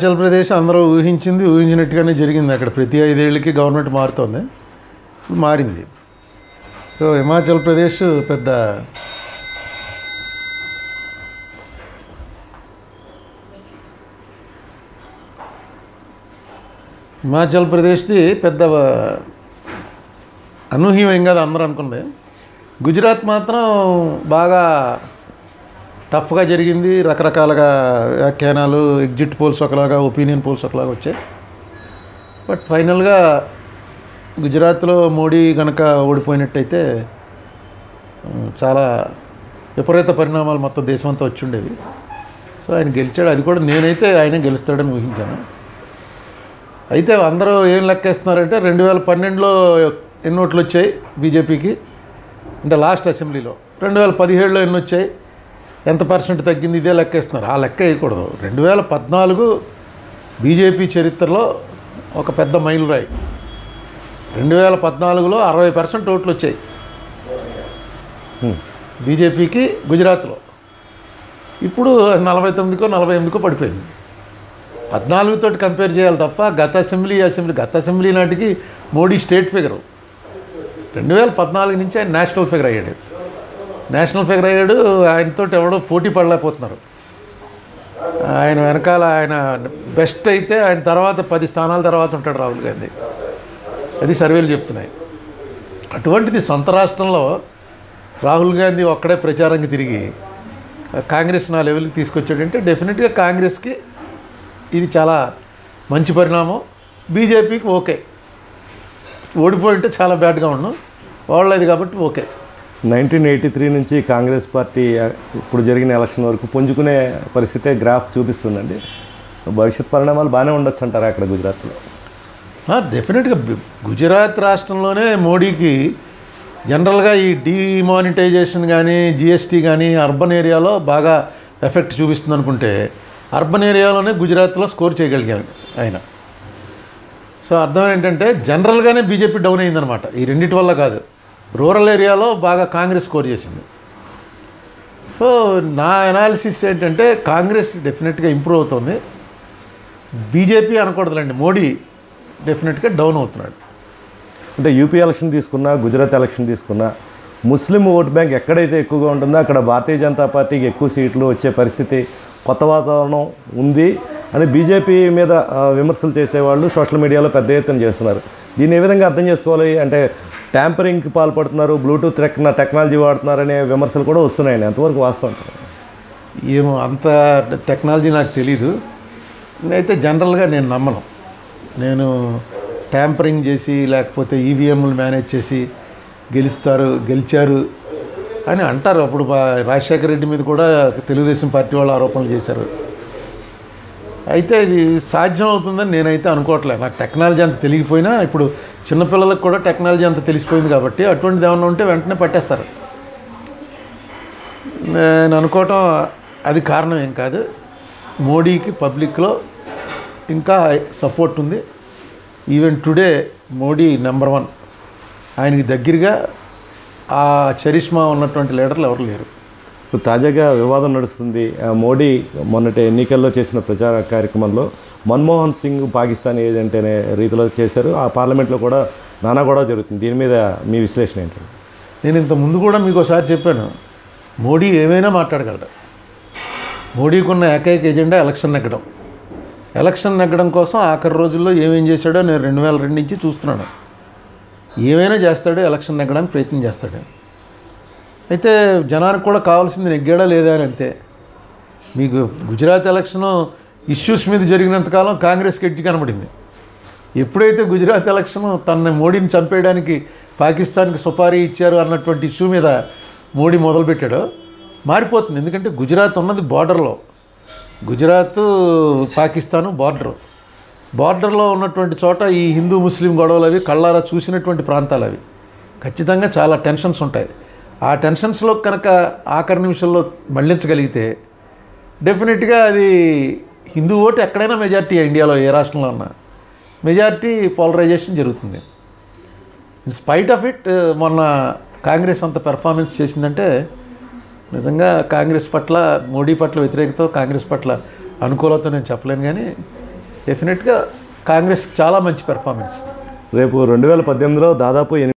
హిమాచల్ ప్రదేశ్ అందరూ ఊహించింది ఊహించినట్టుగానే జరిగింది అక్కడ ప్రతి ఐదేళ్ళకి గవర్నమెంట్ మారుతోంది ఇప్పుడు మారింది సో హిమాచల్ ప్రదేశ్ పెద్ద హిమాచల్ ప్రదేశ్ది పెద్ద అనూహ్యమేం కాదు అందరూ అనుకుంది గుజరాత్ మాత్రం బాగా టఫ్గా జరిగింది రకరకాలుగా వ్యాఖ్యానాలు ఎగ్జిట్ పోల్స్ ఒకలాగా ఒపీనియన్ పోల్స్ ఒకలాగా వచ్చాయి బట్ ఫైనల్గా గుజరాత్లో మోడీ కనుక ఓడిపోయినట్టయితే ఉమ్, చాలా విపరీత పరిణామాలు మొత్తం దేశం అంతా వచ్చి ఉండేవి సో ఆయన గెలిచాడు అది కూడా నేనైతే ఆయన గెలుస్తాడని ఊహించాను అయితే అందరూ ఏం లెక్కేస్తున్నారంటే రెండు వేల పన్నెండులో ఎన్ని ఓట్లు వచ్చాయి బీజేపీకి అంటే లాస్ట్ అసెంబ్లీలో రెండు వేల పదిహేడులో ఎన్ని వచ్చాయి ఎంత పర్సెంట్ తగ్గింది ఇదే లెక్కేస్తున్నారు ఆ లెక్క వేయకూడదు రెండు వేల పద్నాలుగు బీజేపీ చరిత్రలో ఒక పెద్ద మైలురాయి రెండు వేల పద్నాలుగులో అరవై పర్సెంట్ ఓట్లు వచ్చాయి బీజేపీకి గుజరాత్లో ఇప్పుడు అది నలభై తొమ్మిదికో నలభై ఎనిమిదికో పడిపోయింది పద్నాలుగుతో కంపేర్ చేయాలి తప్ప గత అసెంబ్లీ ఈ అసెంబ్లీ గత అసెంబ్లీ నాటికి మోడీ స్టేట్ ఫిగరు రెండు వేల పద్నాలుగు నుంచి ఆయన నేషనల్ ఫిగర్ అయ్యాడు నేషనల్ ఫిగర్ అయ్యాడు ఆయనతో ఎవడో పోటీ పడలేకపోతున్నారు ఆయన వెనకాల ఆయన బెస్ట్ అయితే ఆయన తర్వాత పది స్థానాల తర్వాత ఉంటాడు రాహుల్ గాంధీ అది సర్వేలు చెప్తున్నాయి అటువంటిది సొంత రాష్ట్రంలో రాహుల్ గాంధీ ఒక్కడే ప్రచారంకి తిరిగి కాంగ్రెస్ నా లెవెల్కి తీసుకొచ్చాడంటే డెఫినెట్గా కాంగ్రెస్కి ఇది చాలా మంచి పరిణామం బీజేపీకి ఓకే ఓడిపోయి ఉంటే చాలా బ్యాడ్గా ఉన్నాం వాళ్ళది కాబట్టి ఓకే నైన్టీన్ ఎయిటీ త్రీ నుంచి కాంగ్రెస్ పార్టీ ఆ, ఇప్పుడు జరిగిన ఎలక్షన్ వరకు పుంజుకునే పరిస్థితే గ్రాఫ్ చూపిస్తుందండి భవిష్యత్ పరిణామాలు బాగానే ఉండొచ్చు అంటారా అక్కడ గుజరాత్లో డెఫినెట్గా బి- గుజరాత్ రాష్ట్రంలోనే మోడీకి జనరల్గా ఈ డిమానిటైజేషన్ కానీ జిఎస్టీ కానీ అర్బన్ ఏరియాలో బాగా ఎఫెక్ట్ చూపిస్తుంది అనుకుంటే అర్బన్ ఏరియాలోనే గుజరాత్లో స్కోర్ చేయగలిగాను ఆయన సో అర్థం ఏంటంటే జనరల్గానే బీజేపీ డౌన్ అయిందనమాట ఈ రెండింటి వల్ల కాదు రూరల్ ఏరియాలో బాగా కాంగ్రెస్ స్కోర్ చేసింది సో నా అనాలిసిస్ ఏంటంటే కాంగ్రెస్ డెఫినెట్గా ఇంప్రూవ్ అవుతుంది బీజేపీ అనకూడదులేండి మోడీ డెఫినెట్గా డౌన్ అవుతున్నాడు అంటే యూపీ ఎలక్షన్ తీసుకున్నా గుజరాత్ ఎలక్షన్ తీసుకున్నా ముస్లిం ఓట్ బ్యాంక్ ఎక్కడైతే ఎక్కువగా ఉంటుందో అక్కడ భారతీయ జనతా పార్టీకి ఎక్కువ సీట్లు వచ్చే పరిస్థితి కొత్త వాతావరణం ఉంది అని బీజేపీ మీద ఆ, విమర్శలు చేసేవాళ్ళు సోషల్ మీడియాలో పెద్ద ఎత్తున చేస్తున్నారు దీన్ని ఏ విధంగా అర్థం చేసుకోవాలి అంటే ట్యాంపరింగ్కి పాల్పడుతున్నారు బ్లూటూత్ టెక్న టెక్నాలజీ వాడుతున్నారనే విమర్శలు కూడా వస్తున్నాయండి ఎంతవరకు వాస్తవం ఏమో అంత టెక్నాలజీ నాకు తెలీదు అయితే జనరల్గా నేను నమ్మను నేను ట్యాంపరింగ్ చేసి లేకపోతే ఈవీఎంలు మేనేజ్ చేసి గెలుస్తారు గెలిచారు అని అంటారు అప్పుడు బా- రాజశేఖర రెడ్డి మీద కూడా తెలుగుదేశం పార్టీ వాళ్ళు ఆరోపణలు చేశారు అయితే ఇది సాధ్యం అవుతుందని నేనైతే అనుకోవట్లే నాకు టెక్నాలజీ అంత తెలియకపోయినా ఇప్పుడు చిన్నపిల్లలకు కూడా టెక్నాలజీ అంత తెలిసిపోయింది కాబట్టి అటువంటిది ఏమన్నా ఉంటే వెంటనే పట్టేస్తారు నేను అనుకోవటం అది కారణం ఏం కాదు మోడీకి పబ్లిక్లో ఇంకా సపోర్ట్ ఉంది even today Modi number one ఆయనకి దగ్గరగా ఆ చరిష్మా ఉన్నటువంటి లీడర్లు ఎవరు లేరు ఇప్పుడు తాజాగా వివాదం నడుస్తుంది ఆ, మోడీ మొన్నటి ఎన్నికల్లో చేసిన ప్రచార కార్యక్రమంలో మన్మోహన్ సింగ్ పాకిస్తాన్ ఏజెంట్ అనే రీతిలో చేశారు ఆ పార్లమెంట్లో కూడా నానా గొడవ జరుగుతుంది దీని మీద మీ విశ్లేషణ ఏంటండి నేను ఇంత ముందు కూడా మీకు ఒకసారి చెప్పాను మోడీ ఏమైనా మాట్లాడగలడు మోడీకి ఉన్న ఏకైక ఎజెండా ఎలక్షన్ నెగ్గడం ఎలక్షన్ నెగ్గడం కోసం ఆఖరి రోజుల్లో ఏమేం చేశాడో నేను రెండు వేల రెండు నుంచి చూస్తున్నాను ఏమైనా చేస్తాడు ఎలక్షన్ నెగ్గడానికి ప్రయత్నం చేస్తాడు అయితే జనానికి కూడా కావాల్సింది నెగ్గాడా లేదా అని అంతే మీకు గుజరాత్ ఎలక్షన్ ఇష్యూస్ మీద జరిగినంతకాలం కాంగ్రెస్కి ఎడ్జి కనబడింది ఎప్పుడైతే గుజరాత్ ఎలక్షన్ తన మోడీని చంపేయడానికి పాకిస్తాన్కి సుపారీ ఇచ్చారు అన్నటువంటి ఇష్యూ మీద మోడీ మొదలుపెట్టాడో మారిపోతుంది ఎందుకంటే గుజరాత్ ఉన్నది బార్డర్లో గుజరాత్ పాకిస్తాను బార్డర్ బార్డర్లో ఉన్నటువంటి చోట ఈ హిందూ ముస్లిం గొడవలు అవి కళ్ళారా చూసినటువంటి ప్రాంతాలు అవి ఖచ్చితంగా చాలా టెన్షన్స్ ఉంటాయి ఆ టెన్షన్స్లో కనుక ఆఖరి నిమిషంలో మళ్లించగలిగితే డెఫినెట్గా అది హిందూ ఓటు ఎక్కడైనా మెజార్టీ ఇండియాలో ఏ రాష్ట్రంలో ఉన్నా మెజార్టీ పోలరైజేషన్ జరుగుతుంది ఇన్ స్పైట్ ఆఫ్ ఇట్ మొన్న కాంగ్రెస్ అంత పెర్ఫార్మెన్స్ చేసిందంటే నిజంగా కాంగ్రెస్ పట్ల మోడీ పట్ల వ్యతిరేకతో కాంగ్రెస్ పట్ల అనుకూలతో నేను చెప్పలేను కానీ డెఫినెట్గా కాంగ్రెస్ చాలా మంచి పెర్ఫార్మెన్స్ రేపు రెండు వేల పద్దెనిమిదిలో దాదాపు ఎనిమిది